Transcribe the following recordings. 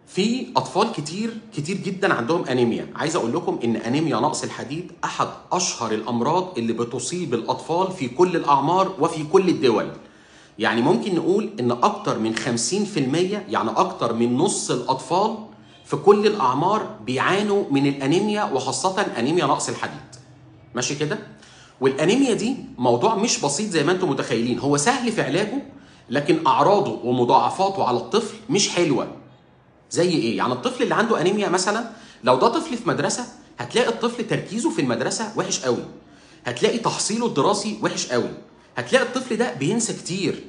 في اطفال كتير كتير جدا عندهم انيميا عايز اقول لكم ان انيميا نقص الحديد احد اشهر الامراض اللي بتصيب الاطفال في كل الاعمار وفي كل الدول يعني ممكن نقول ان اكتر من 50% يعني اكتر من نص الاطفال في كل الاعمار بيعانوا من الانيميا وخاصه انيميا نقص الحديد ماشي كده والانيميا دي موضوع مش بسيط زي ما انتم متخيلين هو سهل في علاجه لكن اعراضه ومضاعفاته على الطفل مش حلوه زي ايه يعني الطفل اللي عنده انيميا مثلا لو ده طفل في مدرسه هتلاقي الطفل تركيزه في المدرسه وحش قوي هتلاقي تحصيله الدراسي وحش قوي هتلاقي الطفل ده بينسى كتير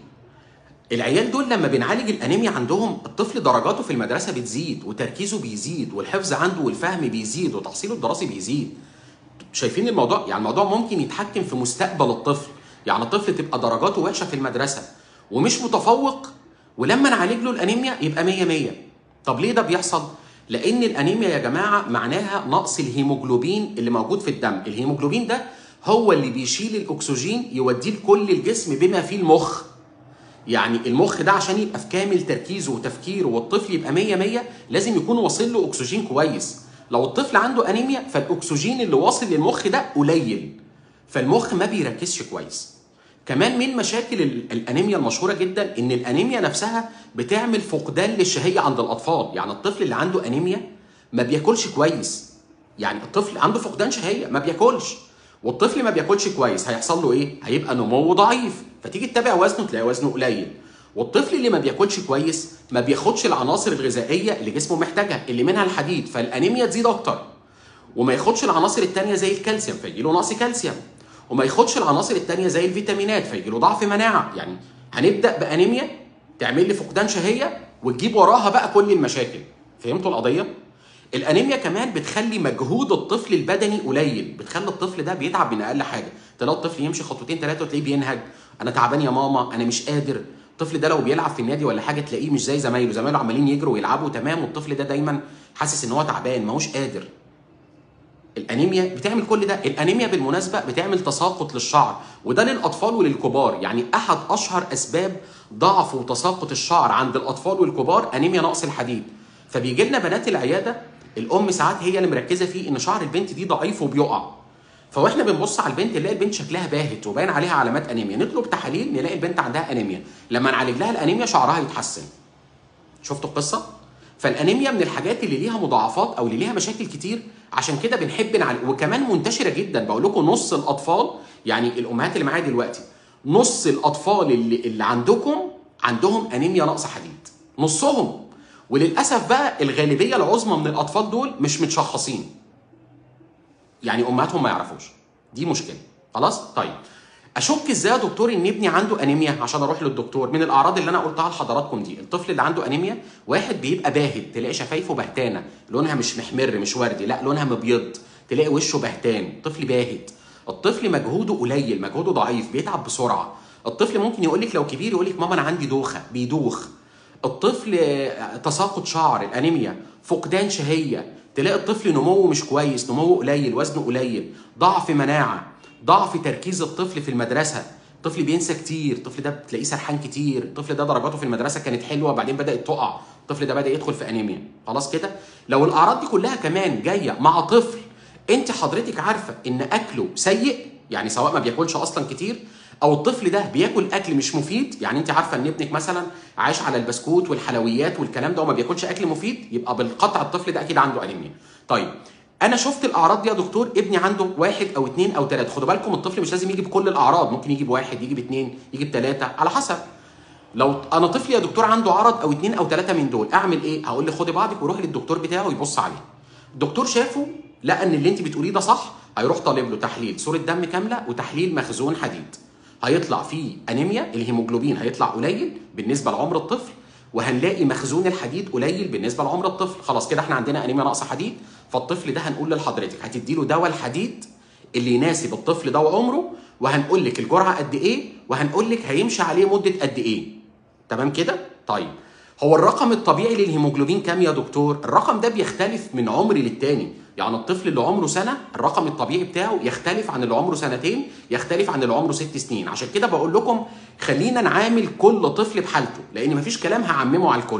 العيال دول لما بنعالج الانيميا عندهم الطفل درجاته في المدرسه بتزيد وتركيزه بيزيد والحفظ عنده والفهم بيزيد وتحصيله الدراسي بيزيد شايفين الموضوع يعني الموضوع ممكن يتحكم في مستقبل الطفل يعني الطفل تبقى درجاته وحشه في المدرسه ومش متفوق ولما نعالج له الانيميا يبقى 100 100 طب ليه ده بيحصل لان الانيميا يا جماعه معناها نقص الهيموجلوبين اللي موجود في الدم الهيموجلوبين ده هو اللي بيشيل الاكسجين يوديه لكل الجسم بما فيه المخ يعني المخ ده عشان يبقى في كامل تركيزه وتفكيره والطفل يبقى 100 100 لازم يكون واصل له اكسجين كويس لو الطفل عنده انيميا فالاكسجين اللي واصل للمخ ده قليل فالمخ ما بيركزش كويس كمان من مشاكل ال- الانيميا المشهوره جدا ان الانيميا نفسها بتعمل فقدان للشهيه عند الاطفال يعني الطفل اللي عنده انيميا ما بياكلش كويس يعني الطفل عنده فقدان شهيه ما بياكلش والطفل ما بياكلش كويس هيحصل له ايه هيبقى نموه ضعيف فتيجي تتابع وزنه تلاقي وزنه قليل والطفل اللي ما بياكلش كويس ما بياخدش العناصر الغذائيه اللي جسمه محتاجها اللي منها الحديد فالانيميا تزيد اكتر وما ياخدش العناصر التانية زي الكالسيوم فيجي له نقص كالسيوم وما ياخدش العناصر التانية زي الفيتامينات فيجي له ضعف مناعة يعني هنبدأ بأنيميا تعمل لي فقدان شهية وتجيب وراها بقى كل المشاكل فهمتوا القضية؟ الانيميا كمان بتخلي مجهود الطفل البدني قليل بتخلي الطفل ده بيتعب من اقل حاجه تلاقي الطفل يمشي خطوتين ثلاثه وتلاقيه بينهج انا تعبان يا ماما انا مش قادر الطفل ده لو بيلعب في النادي ولا حاجه تلاقيه مش زي زمايله زمايله عمالين يجروا ويلعبوا تمام والطفل ده دايما حاسس ان هو تعبان ماهوش قادر الانيميا بتعمل كل ده الانيميا بالمناسبه بتعمل تساقط للشعر وده للاطفال وللكبار يعني احد اشهر اسباب ضعف وتساقط الشعر عند الاطفال والكبار انيميا نقص الحديد فبيجي لنا بنات العياده الام ساعات هي اللي مركزه فيه ان شعر البنت دي ضعيف وبيقع فواحنا بنبص على البنت نلاقي البنت شكلها باهت وباين عليها علامات انيميا نطلب تحاليل نلاقي البنت عندها انيميا لما نعالج لها الانيميا شعرها يتحسن شفتوا القصه فالانيميا من الحاجات اللي ليها مضاعفات او اللي ليها مشاكل كتير عشان كده بنحب نعالج وكمان منتشره جدا بقول لكم نص الاطفال يعني الامهات اللي معايا دلوقتي نص الاطفال اللي اللي عندكم عندهم انيميا نقص حديد نصهم وللاسف بقى الغالبيه العظمى من الاطفال دول مش متشخصين يعني امهاتهم ما يعرفوش دي مشكله خلاص طيب اشك ازاي يا دكتور ان ابني عنده انيميا عشان اروح للدكتور من الاعراض اللي انا قلتها لحضراتكم دي الطفل اللي عنده انيميا واحد بيبقى باهت تلاقي شفايفه بهتانه لونها مش محمر مش وردي لا لونها مبيض تلاقي وشه بهتان طفل باهت الطفل مجهوده قليل مجهوده ضعيف بيتعب بسرعه الطفل ممكن يقول لك لو كبير يقول لك ماما انا عندي دوخه بيدوخ الطفل آه، تساقط شعر الانيميا فقدان شهيه تلاقي الطفل نموه مش كويس نموه قليل وزنه قليل ضعف مناعه ضعف تركيز الطفل في المدرسه الطفل بينسى كتير الطفل ده بتلاقيه سرحان كتير الطفل ده درجاته في المدرسه كانت حلوه بعدين بدات تقع الطفل ده بدا يدخل في انيميا خلاص كده لو الاعراض دي كلها كمان جايه مع طفل انت حضرتك عارفه ان اكله سيء يعني سواء ما بياكلش اصلا كتير او الطفل ده بياكل اكل مش مفيد يعني انت عارفه ان ابنك مثلا عايش على البسكوت والحلويات والكلام ده وما بياكلش اكل مفيد يبقى بالقطع الطفل ده اكيد عنده انيميا طيب انا شفت الاعراض دي يا دكتور ابني عنده واحد او اثنين او ثلاثه خدوا بالكم الطفل مش لازم يجي بكل الاعراض ممكن يجي بواحد يجي باثنين يجي بثلاثه على حسب لو انا طفلي يا دكتور عنده عرض او اثنين او ثلاثه من دول اعمل ايه هقول له خدي بعضك وروحي للدكتور بتاعه يبص عليه الدكتور شافه لقى ان اللي انت بتقوليه ده صح هيروح طالب له تحليل صوره دم كامله وتحليل مخزون حديد هيطلع فيه انيميا الهيموجلوبين هيطلع قليل بالنسبه لعمر الطفل وهنلاقي مخزون الحديد قليل بالنسبه لعمر الطفل خلاص كده احنا عندنا انيميا ناقصه حديد فالطفل ده هنقول لحضرتك هتدي له دواء الحديد اللي يناسب الطفل ده وعمره وهنقول لك الجرعه قد ايه وهنقول لك هيمشي عليه مده قد ايه تمام كده طيب هو الرقم الطبيعي للهيموجلوبين كام يا دكتور الرقم ده بيختلف من عمر للتاني يعني الطفل اللي عمره سنه الرقم الطبيعي بتاعه يختلف عن اللي عمره سنتين يختلف عن اللي عمره ست سنين عشان كده بقول لكم خلينا نعامل كل طفل بحالته لان مفيش كلام هعممه على الكل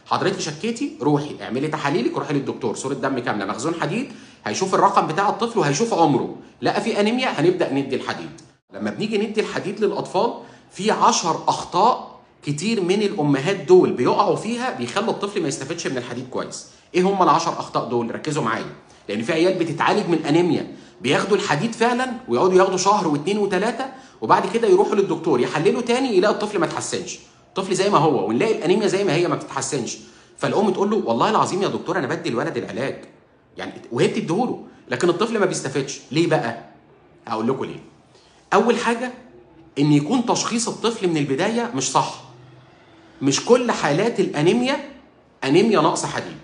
حضرتك شكيتي روحي اعملي تحاليلك روحي للدكتور صوره دم كامله مخزون حديد هيشوف الرقم بتاع الطفل وهيشوف عمره لقى في انيميا هنبدا ندي الحديد لما بنيجي ندي الحديد للاطفال في 10 اخطاء كتير من الامهات دول بيقعوا فيها بيخلوا الطفل ما يستفادش من الحديد كويس ايه هم ال 10 اخطاء دول ركزوا معايا لان في عيال بتتعالج من انيميا بياخدوا الحديد فعلا ويقعدوا ياخدوا شهر واثنين وثلاثه وبعد كده يروحوا للدكتور يحللوا تاني يلاقي الطفل ما اتحسنش الطفل زي ما هو ونلاقي الانيميا زي ما هي ما بتتحسنش فالام تقول له والله العظيم يا دكتور انا بدي الولد العلاج يعني وهي بتديهوله لكن الطفل ما بيستفادش ليه بقى هقول لكم ليه اول حاجه ان يكون تشخيص الطفل من البدايه مش صح مش كل حالات الانيميا انيميا نقص حديد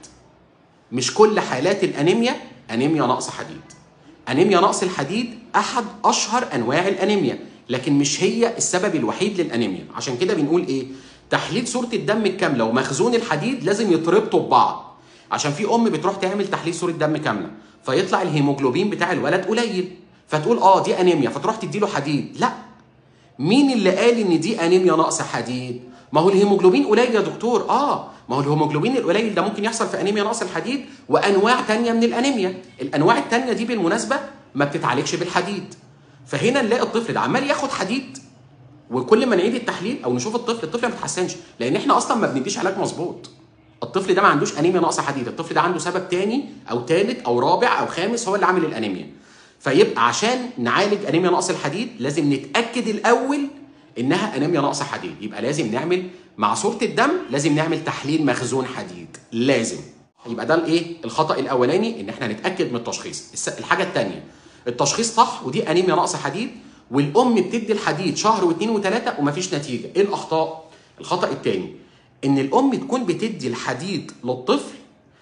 مش كل حالات الانيميا انيميا نقص حديد انيميا نقص الحديد احد اشهر انواع الانيميا لكن مش هي السبب الوحيد للانيميا عشان كده بنقول ايه تحليل صوره الدم الكامله ومخزون الحديد لازم يتربطوا ببعض عشان في ام بتروح تعمل تحليل صوره دم كامله فيطلع الهيموجلوبين بتاع الولد قليل فتقول اه دي انيميا فتروح تديله حديد لا مين اللي قال ان دي انيميا نقص حديد ما هو الهيموجلوبين قليل يا دكتور اه ما هو الهيموجلوبين القليل ده ممكن يحصل في انيميا نقص الحديد وانواع تانية من الانيميا الانواع التانية دي بالمناسبه ما بتتعالجش بالحديد فهنا نلاقي الطفل ده عمال ياخد حديد وكل ما نعيد التحليل او نشوف الطفل الطفل ما بيتحسنش لان احنا اصلا ما بنديش علاج مظبوط الطفل ده ما عندوش انيميا نقص حديد الطفل ده عنده سبب تاني او ثالث او رابع او خامس هو اللي عامل الانيميا فيبقى عشان نعالج انيميا نقص الحديد لازم نتاكد الاول انها انيميا نقص حديد يبقى لازم نعمل مع صوره الدم لازم نعمل تحليل مخزون حديد لازم يبقى ده الايه الخطا الاولاني ان احنا نتاكد من التشخيص الحاجه الثانيه التشخيص صح ودي انيميا نقص حديد والام بتدي الحديد شهر واثنين وثلاثه ومفيش نتيجه ايه الاخطاء الخطا الثاني ان الام تكون بتدي الحديد للطفل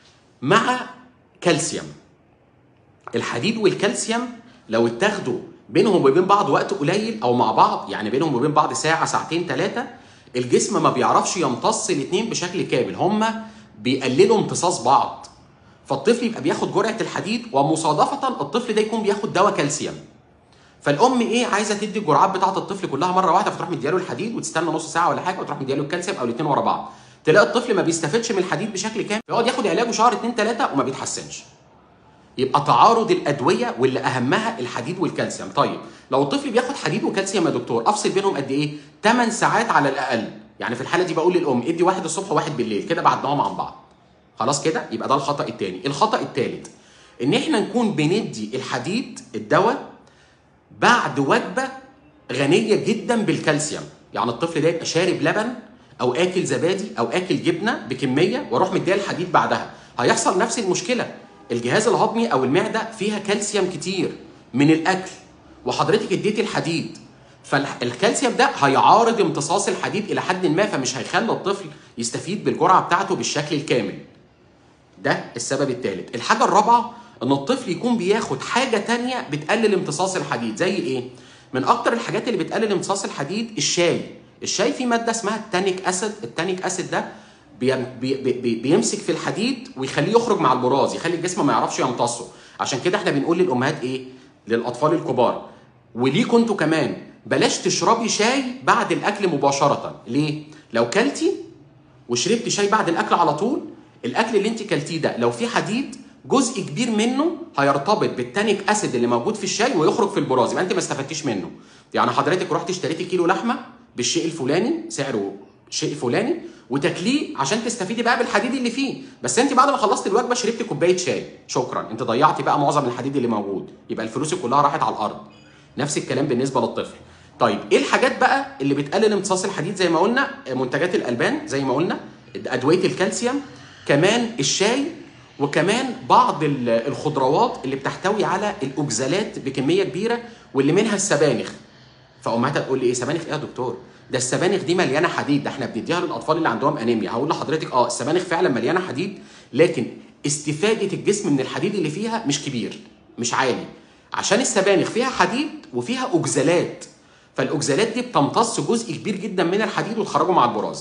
مع كالسيوم الحديد والكالسيوم لو اتاخدوا بينهم وبين بعض وقت قليل او مع بعض يعني بينهم وبين بعض ساعه ساعتين ثلاثه الجسم ما بيعرفش يمتص الاثنين بشكل كامل هما بيقللوا امتصاص بعض فالطفل يبقى بياخد جرعه الحديد ومصادفه الطفل ده يكون بياخد دواء كالسيوم فالام ايه عايزه تدي الجرعات بتاعه الطفل كلها مره واحده فتروح مدياله الحديد وتستنى نص ساعه ولا حاجه وتروح مدياله الكالسيوم او الاثنين ورا بعض تلاقي الطفل ما بيستفادش من الحديد بشكل كامل يقعد ياخد علاجه شهر اثنين ثلاثه وما بيتحسنش يبقى تعارض الادويه واللي اهمها الحديد والكالسيوم طيب لو الطفل بياخد حديد وكالسيوم يا دكتور افصل بينهم قد ايه 8 ساعات على الاقل يعني في الحاله دي بقول للام ادي واحد الصبح وواحد بالليل كده بعدناهم عن بعض خلاص كده يبقى ده الخطا الثاني الخطا الثالث ان احنا نكون بندي الحديد الدواء بعد وجبه غنيه جدا بالكالسيوم يعني الطفل ده يبقى شارب لبن او اكل زبادي او اكل جبنه بكميه واروح مديها الحديد بعدها هيحصل نفس المشكله الجهاز الهضمي او المعده فيها كالسيوم كتير من الاكل وحضرتك اديتي الحديد فالكالسيوم ده هيعارض امتصاص الحديد الى حد ما فمش هيخلي الطفل يستفيد بالجرعه بتاعته بالشكل الكامل ده السبب الثالث الحاجه الرابعه ان الطفل يكون بياخد حاجه تانية بتقلل امتصاص الحديد زي ايه من اكتر الحاجات اللي بتقلل امتصاص الحديد الشاي الشاي فيه ماده اسمها التانيك اسيد التانيك اسيد ده بي بي بي بيمسك في الحديد ويخليه يخرج مع البراز يخلي الجسم ما يعرفش يمتصه عشان كده احنا بنقول للامهات ايه للاطفال الكبار وليكوا انتوا كمان بلاش تشربي شاي بعد الاكل مباشره ليه لو كلتي وشربتي شاي بعد الاكل على طول الاكل اللي انت كلتيه ده لو فيه حديد جزء كبير منه هيرتبط بالتانيك اسيد اللي موجود في الشاي ويخرج في البراز يبقى انت ما استفدتيش منه يعني حضرتك رحت اشتريتي كيلو لحمه بالشيء الفلاني سعره شيء فلاني وتاكليه عشان تستفيدي بقى بالحديد اللي فيه بس انت بعد ما خلصت الوجبه شربتي كوبايه شاي شكرا انت ضيعتي بقى معظم الحديد اللي موجود يبقى الفلوس كلها راحت على الارض نفس الكلام بالنسبه للطفل طيب ايه الحاجات بقى اللي بتقلل امتصاص الحديد زي ما قلنا منتجات الالبان زي ما قلنا ادويه الكالسيوم كمان الشاي وكمان بعض الخضروات اللي بتحتوي على الاوكزالات بكميه كبيره واللي منها السبانخ فامهاتها تقول لي ايه سبانخ ايه يا دكتور ده السبانخ دي مليانه حديد ده احنا بنديها للاطفال اللي عندهم انيميا هقول لحضرتك اه السبانخ فعلا مليانه حديد لكن استفاده الجسم من الحديد اللي فيها مش كبير مش عالي عشان السبانخ فيها حديد وفيها اوكزالات فالاوكزالات دي بتمتص جزء كبير جدا من الحديد وتخرجه مع البراز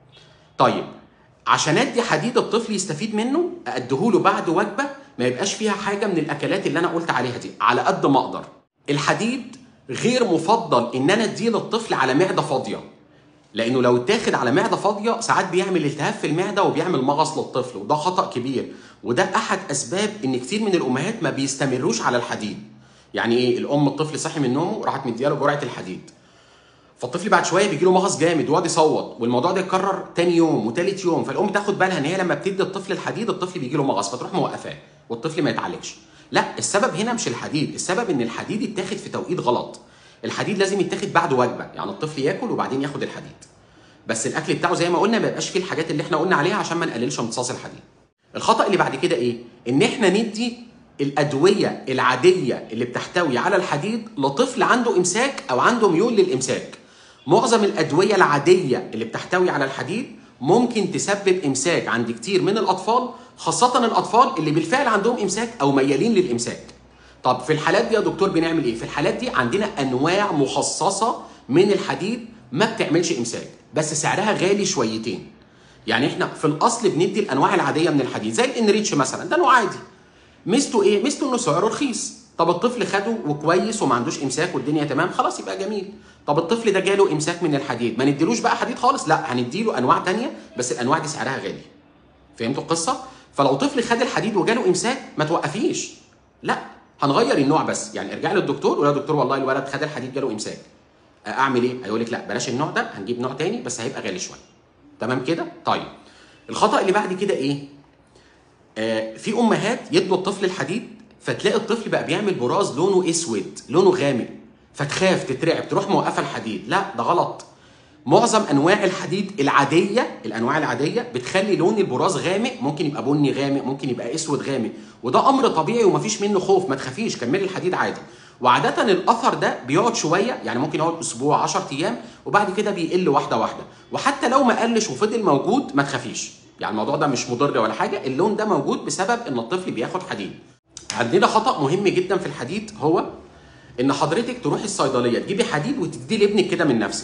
طيب عشان ادي حديد الطفل يستفيد منه اديهوله بعد وجبه ما يبقاش فيها حاجه من الاكلات اللي انا قلت عليها دي على قد ما اقدر الحديد غير مفضل ان انا اديه للطفل على معده فاضيه لانه لو اتاخد على معده فاضيه ساعات بيعمل التهاب في المعده وبيعمل مغص للطفل وده خطا كبير وده احد اسباب ان كتير من الامهات ما بيستمروش على الحديد يعني ايه الام الطفل صحي من نومه راحت مدياله جرعه الحديد فالطفل بعد شويه بيجي له مغص جامد ويقعد يصوت والموضوع ده يتكرر تاني يوم وتالت يوم فالام تاخد بالها ان هي لما بتدي الطفل الحديد الطفل بيجي له مغص فتروح موقفاه والطفل ما يتعالجش لا السبب هنا مش الحديد السبب ان الحديد يتاخد في توقيت غلط الحديد لازم يتاخد بعد وجبه يعني الطفل ياكل وبعدين ياخد الحديد بس الاكل بتاعه زي ما قلنا ما يبقاش فيه الحاجات اللي احنا قلنا عليها عشان ما نقللش امتصاص الحديد الخطا اللي بعد كده ايه ان احنا ندي الادويه العاديه اللي بتحتوي على الحديد لطفل عنده امساك او عنده ميول للامساك معظم الادويه العاديه اللي بتحتوي على الحديد ممكن تسبب امساك عند كتير من الاطفال خاصه الاطفال اللي بالفعل عندهم امساك او ميالين للامساك طب في الحالات دي يا دكتور بنعمل ايه في الحالات دي عندنا انواع مخصصه من الحديد ما بتعملش امساك بس سعرها غالي شويتين يعني احنا في الاصل بندي الانواع العاديه من الحديد زي الانريتش مثلا ده نوع عادي ميزته ايه ميزته انه سعره رخيص طب الطفل خده وكويس وما عندوش امساك والدنيا تمام خلاص يبقى جميل طب الطفل ده جاله امساك من الحديد ما نديلوش بقى حديد خالص لا هنديله انواع تانية بس الانواع دي سعرها غالي فهمتوا القصه فلو طفل خد الحديد وجاله امساك ما توقفيش لا هنغير النوع بس يعني ارجع للدكتور ولا دكتور والله الولد خد الحديد جاله امساك اعمل ايه هيقول لك لا بلاش النوع ده هنجيب نوع تاني بس هيبقى غالي شويه تمام كده طيب الخطا اللي بعد كده ايه آه في امهات يدوا الطفل الحديد فتلاقي الطفل بقى بيعمل براز لونه اسود لونه غامق فتخاف تترعب تروح موقفه الحديد لا ده غلط معظم انواع الحديد العاديه الانواع العاديه بتخلي لون البراز غامق ممكن يبقى بني غامق ممكن يبقى اسود غامق وده امر طبيعي ومفيش منه خوف ما تخافيش كملي الحديد عادي وعادة الأثر ده بيقعد شوية يعني ممكن يقعد أسبوع 10 أيام وبعد كده بيقل واحدة واحدة وحتى لو ما قلش وفضل موجود ما تخافيش يعني الموضوع ده مش مضر ولا حاجة اللون ده موجود بسبب إن الطفل بياخد حديد عندنا خطأ مهم جدا في الحديد هو إن حضرتك تروحي الصيدلية تجيبي حديد وتديه لابنك كده من نفسك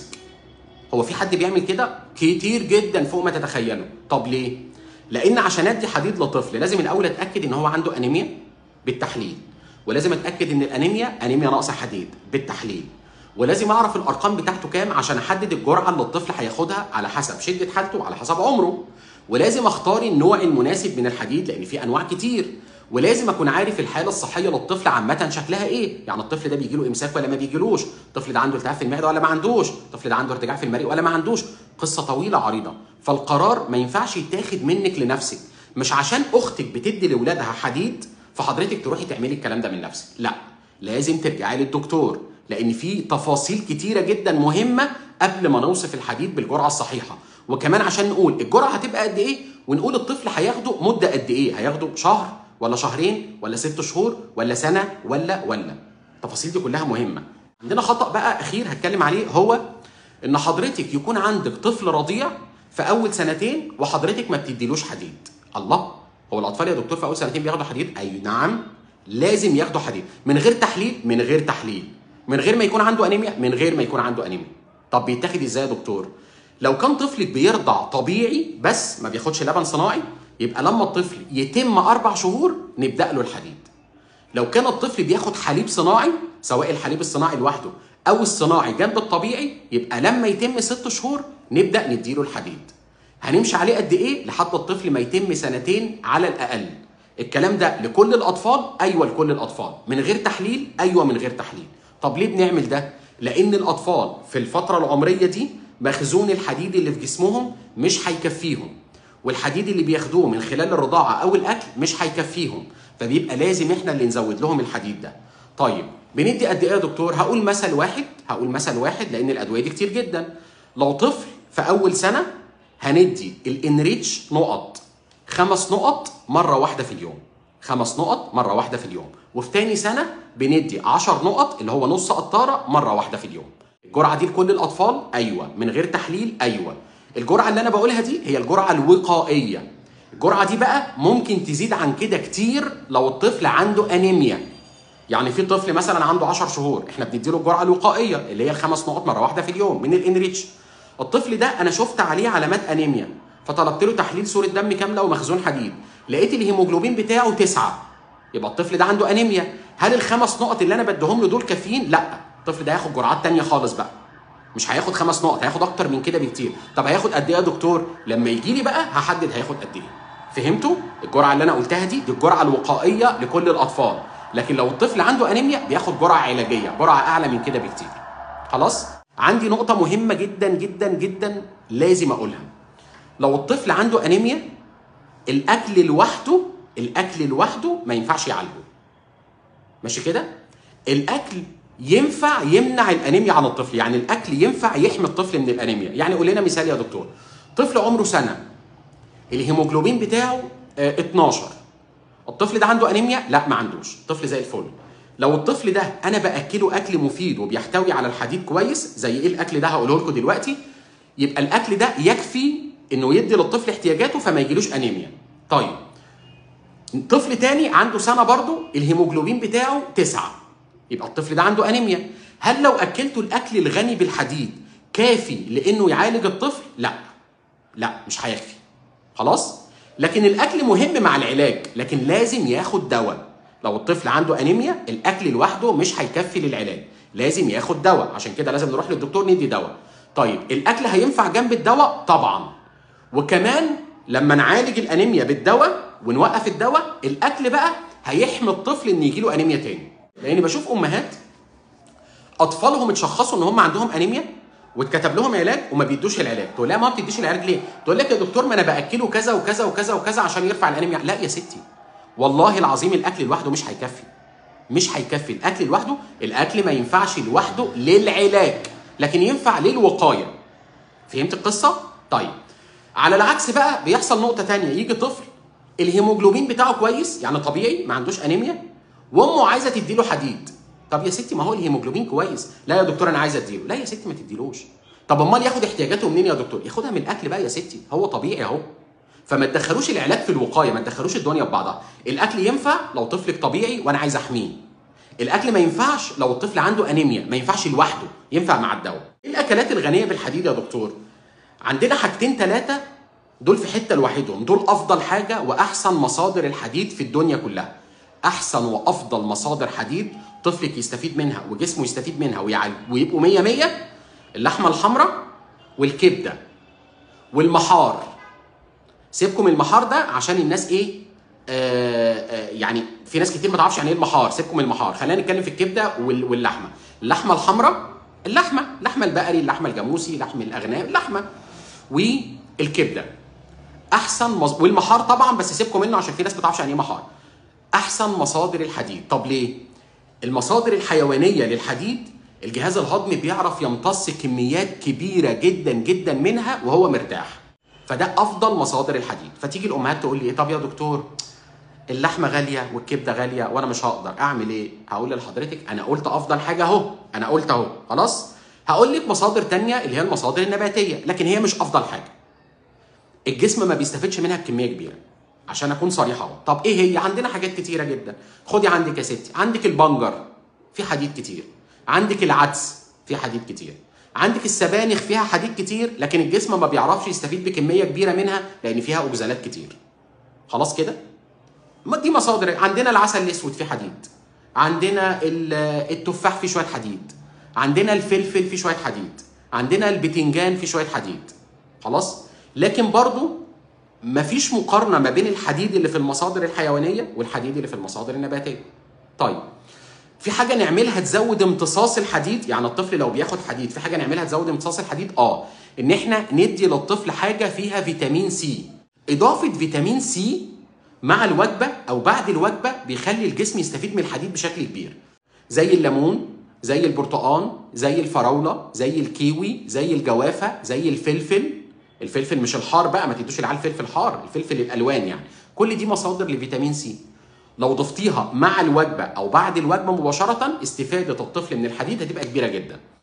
هو في حد بيعمل كده كتير جدا فوق ما تتخيلوا طب ليه لان عشان ادي حديد لطفل لازم الاول اتاكد ان هو عنده انيميا بالتحليل ولازم اتاكد ان الانيميا انيميا ناقصه حديد بالتحليل ولازم اعرف الارقام بتاعته كام عشان احدد الجرعه اللي الطفل هياخدها على حسب شده حالته وعلى حسب عمره ولازم اختار النوع المناسب من الحديد لان في انواع كتير ولازم اكون عارف الحاله الصحيه للطفل عامه شكلها ايه يعني الطفل ده بيجي له امساك ولا ما بيجيلوش الطفل ده عنده التهاب في المعده ولا ما عندوش الطفل ده عنده ارتجاع في المريء ولا ما عندوش قصه طويله عريضه فالقرار ما ينفعش يتاخد منك لنفسك مش عشان اختك بتدي لاولادها حديد فحضرتك تروحي تعملي الكلام ده من نفسك لا لازم ترجعي للدكتور لان في تفاصيل كتيره جدا مهمه قبل ما نوصف الحديد بالجرعه الصحيحه وكمان عشان نقول الجرعه هتبقى قد ايه ونقول الطفل هياخده مده قد ايه هياخده شهر ولا شهرين ولا ست شهور ولا سنه ولا ولا التفاصيل دي كلها مهمه عندنا خطا بقى اخير هتكلم عليه هو ان حضرتك يكون عندك طفل رضيع في اول سنتين وحضرتك ما بتديلوش حديد الله هو الاطفال يا دكتور في اول سنتين بياخدوا حديد اي نعم لازم ياخدوا حديد من غير تحليل من غير تحليل من غير ما يكون عنده انيميا من غير ما يكون عنده انيميا طب بيتاخد ازاي يا دكتور لو كان طفلك بيرضع طبيعي بس ما بياخدش لبن صناعي يبقى لما الطفل يتم اربع شهور نبدا له الحديد لو كان الطفل بياخد حليب صناعي سواء الحليب الصناعي لوحده او الصناعي جنب الطبيعي يبقى لما يتم ست شهور نبدا نديله الحديد هنمشي عليه قد ايه لحد الطفل ما يتم سنتين على الاقل الكلام ده لكل الاطفال ايوه لكل الاطفال من غير تحليل ايوه من غير تحليل طب ليه بنعمل ده لان الاطفال في الفتره العمريه دي مخزون الحديد اللي في جسمهم مش هيكفيهم والحديد اللي بياخدوه من خلال الرضاعه او الاكل مش هيكفيهم فبيبقى لازم احنا اللي نزود لهم الحديد ده طيب بندي قد ايه يا دكتور هقول مثل واحد هقول مثل واحد لان الادويه دي كتير جدا لو طفل في اول سنه هندي الانريتش نقط خمس نقط مره واحده في اليوم خمس نقط مره واحده في اليوم وفي تاني سنه بندي 10 نقط اللي هو نص قطاره مره واحده في اليوم الجرعه دي لكل الاطفال ايوه من غير تحليل ايوه الجرعه اللي انا بقولها دي هي الجرعه الوقائيه الجرعه دي بقى ممكن تزيد عن كده كتير لو الطفل عنده انيميا يعني في طفل مثلا عنده 10 شهور احنا بنديله الجرعه الوقائيه اللي هي الخمس نقط مره واحده في اليوم من الانريتش الطفل ده انا شفت عليه علامات انيميا فطلبت له تحليل صوره دم كامله ومخزون حديد لقيت الهيموجلوبين بتاعه تسعة يبقى الطفل ده عنده انيميا هل الخمس نقط اللي انا بديهم له دول كافيين لا الطفل ده هياخد جرعات تانية خالص بقى مش هياخد خمس نقط هياخد اكتر من كده بكتير طب هياخد قد ايه يا دكتور لما يجي لي بقى هحدد هياخد قد ايه فهمتوا الجرعه اللي انا قلتها دي دي الجرعه الوقائيه لكل الاطفال لكن لو الطفل عنده انيميا بياخد جرعه علاجيه جرعه اعلى من كده بكتير خلاص عندي نقطه مهمه جدا جدا جدا لازم اقولها لو الطفل عنده انيميا الاكل لوحده الاكل لوحده ما ينفعش يعالجه ماشي كده الاكل ينفع يمنع الانيميا عن الطفل يعني الاكل ينفع يحمي الطفل من الانيميا يعني قول لنا مثال يا دكتور طفل عمره سنه الهيموجلوبين بتاعه آه، 12 الطفل ده عنده انيميا لا ما عندوش الطفل زي الفل لو الطفل ده انا باكله اكل مفيد وبيحتوي على الحديد كويس زي ايه الاكل ده هقوله لكم دلوقتي يبقى الاكل ده يكفي انه يدي للطفل احتياجاته فما يجيلوش انيميا طيب طفل تاني عنده سنه برضه الهيموجلوبين بتاعه تسعة يبقى الطفل ده عنده انيميا هل لو اكلته الاكل الغني بالحديد كافي لانه يعالج الطفل لا لا مش هيكفي خلاص لكن الاكل مهم مع العلاج لكن لازم ياخد دواء لو الطفل عنده انيميا الاكل لوحده مش هيكفي للعلاج لازم ياخد دواء عشان كده لازم نروح للدكتور ندي دواء طيب الاكل هينفع جنب الدواء طبعا وكمان لما نعالج الانيميا بالدواء ونوقف الدواء الاكل بقى هيحمي الطفل ان يجيله انيميا تاني لاني بشوف امهات اطفالهم اتشخصوا ان هم عندهم انيميا واتكتب لهم علاج وما بيدوش العلاج تقول لها ما بتديش العلاج ليه تقول لك يا دكتور ما انا باكله كذا وكذا وكذا وكذا عشان يرفع الانيميا لا يا ستي والله العظيم الاكل لوحده مش هيكفي مش هيكفي الاكل لوحده الاكل ما ينفعش لوحده للعلاج لكن ينفع للوقايه فهمت القصه طيب على العكس بقى بيحصل نقطه تانية يجي طفل الهيموجلوبين بتاعه كويس يعني طبيعي ما عندوش انيميا وامه عايزه تديله حديد طب يا ستي ما هو الهيموجلوبين كويس لا يا دكتور انا عايزه اديله لا يا ستي ما تديلوش طب امال ياخد احتياجاته منين يا دكتور ياخدها من الاكل بقى يا ستي هو طبيعي اهو فما تدخلوش العلاج في الوقايه ما تدخلوش الدنيا ببعضها الاكل ينفع لو طفلك طبيعي وانا عايز احميه الاكل ما ينفعش لو الطفل عنده انيميا ما ينفعش لوحده ينفع مع الدواء ايه الاكلات الغنيه بالحديد يا دكتور عندنا حاجتين ثلاثه دول في حته لوحدهم دول افضل حاجه واحسن مصادر الحديد في الدنيا كلها احسن وافضل مصادر حديد طفلك يستفيد منها وجسمه يستفيد منها ويعالج ويبقوا 100 100 اللحمه الحمراء والكبده والمحار سيبكم المحار ده عشان الناس ايه آه آه يعني في ناس كتير ما تعرفش يعني ايه المحار سيبكم المحار خلينا نتكلم في الكبده وال- واللحمه اللحمه الحمراء اللحمه اللحمه البقري اللحمه الجاموسي لحم الاغنام اللحمه والكبده احسن مص... والمحار طبعا بس سيبكم منه عشان في ناس ما تعرفش يعني ايه محار احسن مصادر الحديد طب ليه المصادر الحيوانيه للحديد الجهاز الهضمي بيعرف يمتص كميات كبيره جدا جدا منها وهو مرتاح فده افضل مصادر الحديد فتيجي الامهات تقول لي ايه طب يا دكتور اللحمه غاليه والكبده غاليه وانا مش هقدر اعمل ايه هقول لحضرتك انا قلت افضل حاجه اهو انا قلت اهو خلاص هقول لك مصادر تانية اللي هي المصادر النباتيه لكن هي مش افضل حاجه الجسم ما بيستفدش منها بكميه كبيره عشان اكون صريح اهو طب ايه هي عندنا حاجات كتيره جدا خدي عندك يا ستي عندك البنجر في حديد كتير عندك العدس في حديد كتير عندك السبانخ فيها حديد كتير لكن الجسم ما بيعرفش يستفيد بكميه كبيره منها لان فيها اوكزالات كتير خلاص كده ما دي مصادر عندنا العسل الاسود فيه حديد عندنا ال- التفاح فيه شويه حديد عندنا الفلفل فيه شويه حديد عندنا البتنجان فيه شويه حديد خلاص لكن برضو مفيش مقارنه ما بين الحديد اللي في المصادر الحيوانيه والحديد اللي في المصادر النباتيه طيب في حاجه نعملها تزود امتصاص الحديد يعني الطفل لو بياخد حديد في حاجه نعملها تزود امتصاص الحديد اه ان احنا ندي للطفل حاجه فيها فيتامين سي اضافه فيتامين سي مع الوجبه او بعد الوجبه بيخلي الجسم يستفيد من الحديد بشكل كبير زي الليمون زي البرتقال زي الفراوله زي الكيوي زي الجوافه زي الفلفل الفلفل مش الحار بقى ما تدوش العيال فلفل حار الفلفل الالوان يعني كل دي مصادر لفيتامين سي لو ضفتيها مع الوجبه او بعد الوجبه مباشره استفاده الطفل من الحديد هتبقى كبيره جدا